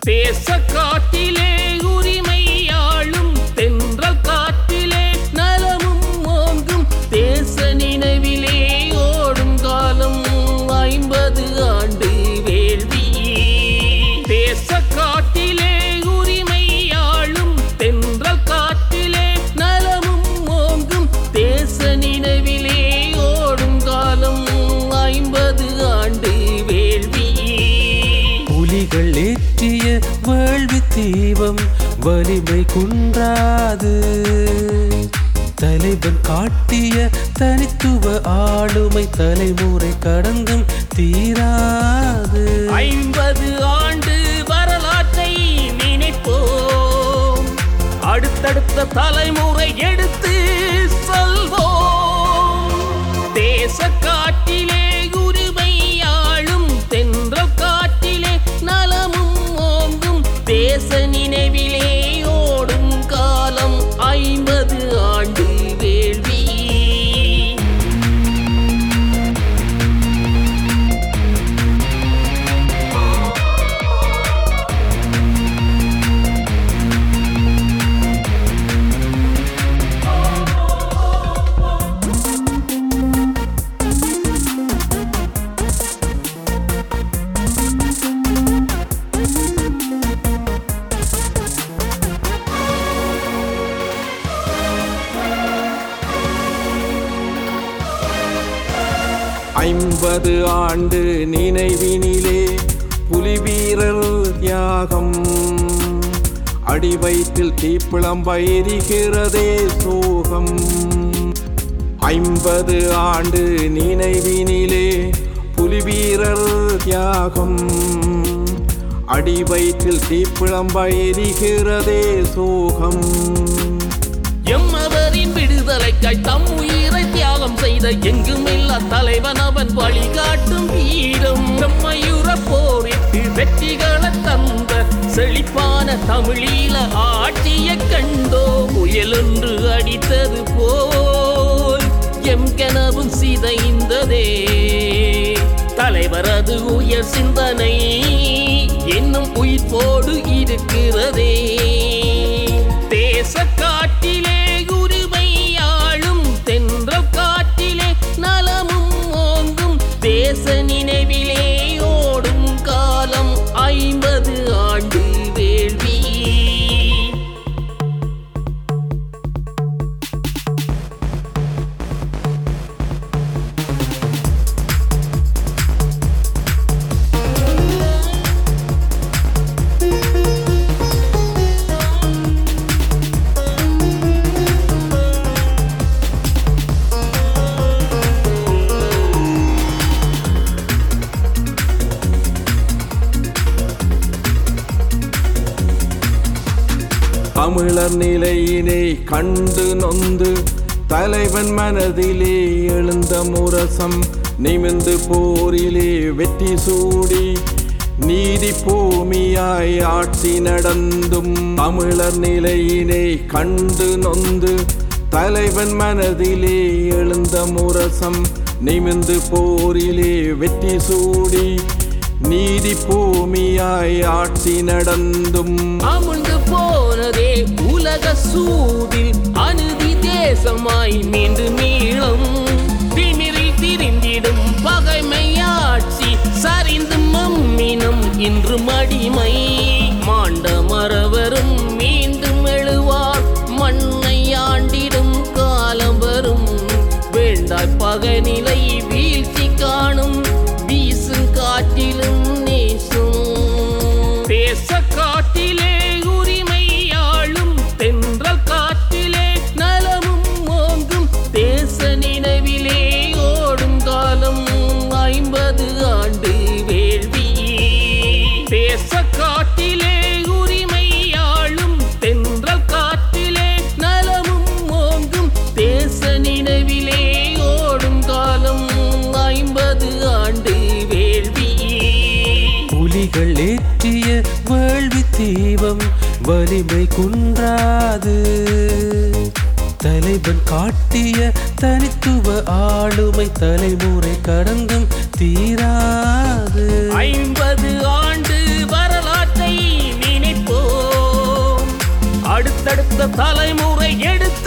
தேச காட்டிலே உரிமையாளும் தென்றல் காட்டிலே நலமும் ஓங்கும் தேச நினைவிலே ஓடும் காலம் ஐம்பது ஆண்டு வேள்வி தேச காட்டிலே உரிமையாளும் தென்றல் காட்டிலே நலமும் ஓங்கும் தேச நினைவிலே ஓடும் காலம் ஐம்பது ஆண்டு வேள்வி புலிகள் ஏற்றிய வேள்வி தீபம் வலிமை குன்றாது தலைவன் காட்டிய தனித்துவ ஆளுமை தலைமுறை கடந்தும் தீராது ஐம்பது ஆண்டு வரலாற்றை நினைப்போம் அடுத்தடுத்த தலைமுறை எடுத்து சொல்வோம் தேச காட்டிலே உரிமையாளும் தென்றல் காட்டிலே நலமும் ஓங்கும் தேச நினைவிலே ஓடும் காலம் ஐம்பது ஆண்டு வேள்வி ஐம்பது ஆண்டு நினைவினிலே புலிவீரர் தியாகம் அடி வயிற்றில் தீப்பிளம்ப எரிகிறதே சோகம் ஐம்பது ஆண்டு நினைவினிலே புலிவீரர் தியாகம் அடி வயிற்றில் தீப்பிளம்ப எரிகிறதே சோகம் எம்மவரின் விடுதலைக்காய் தம் உயிரை தியாகம் செய்த எங்குமில்லா தலைவன் அவன் வழிகாட்டும் வீரம் செம்மையுற போரிட்டு வெற்றிகளை தந்த செழிப்பான தமிழீழ ஆட்சிய கண்டோ புயலொன்று அடித்தது போல் எம் கனவும் சிதைந்ததே தலைவரது உயர் சிந்தனை என்னும் உயிர்ப்போடு இருக்கிறதே தேச காட்டிலே உரிமையாளும் தென்றல் காட்டிலே நலமும் ஓங்கும் தேச நினைவிலே ஓடும் காலம் ஐம்பது ஆண்டு வேள்வி தமிழர் நிலையினை கண்டு நொந்து தலைவன் மனதிலே எழுந்த முரசம் நிமிந்து போரிலே வெற்றி சூடி நீதி பூமியாய் ஆட்சி நடந்தும் தமிழர் நிலையினை கண்டு நொந்து தலைவன் மனதிலே எழுந்த முரசம் நிமிந்து போரிலே வெற்றி சூடி நீதி பூமியாய் ஆட்சி நடந்தும் அமுழ்ந்து போனதே உலக சூதில் அநீதி தேசமாய் மீண்டு மீளும் திமிரில் திரிந்திடும் பகைமையாட்சி சரிந்து மம்மினம் இன்று மடிமை மாண்ட மறவரும் மீண்டும் எழுவார் மண்ணை ஆண்டிடும் காலம் வரும் வேண்டாய் பகைநிலை வீழ்ச்சி காணும் வீசும் காற்றிலும் நேசும் தேச காட்டிலே உரிமையாளும் தென்றல் காட்டிலே நலமும் ஓங்கும் தேச நினைவிலே ஓடும் காலம் ஐம்பது ஆண்டு வேள்வி தேச காட்டிலே உரிமையாளும் தென்றல் காட்டிலே நலமும் ஓங்கும் தேச நினைவிலே ஓடும் காலம் ஐம்பது ஆண்டு வேள்வி புலிகள் ஏற்றிய வேள்வி தீபம் வலிமை குன்றாது தலைவன் காட்டிய தனித்துவ ஆளுமை தலைமுறை கடந்தும் தீராது ஐம்பது ஆண்டு வரலாற்றை அடுத்த தலைமுறை எடுத்து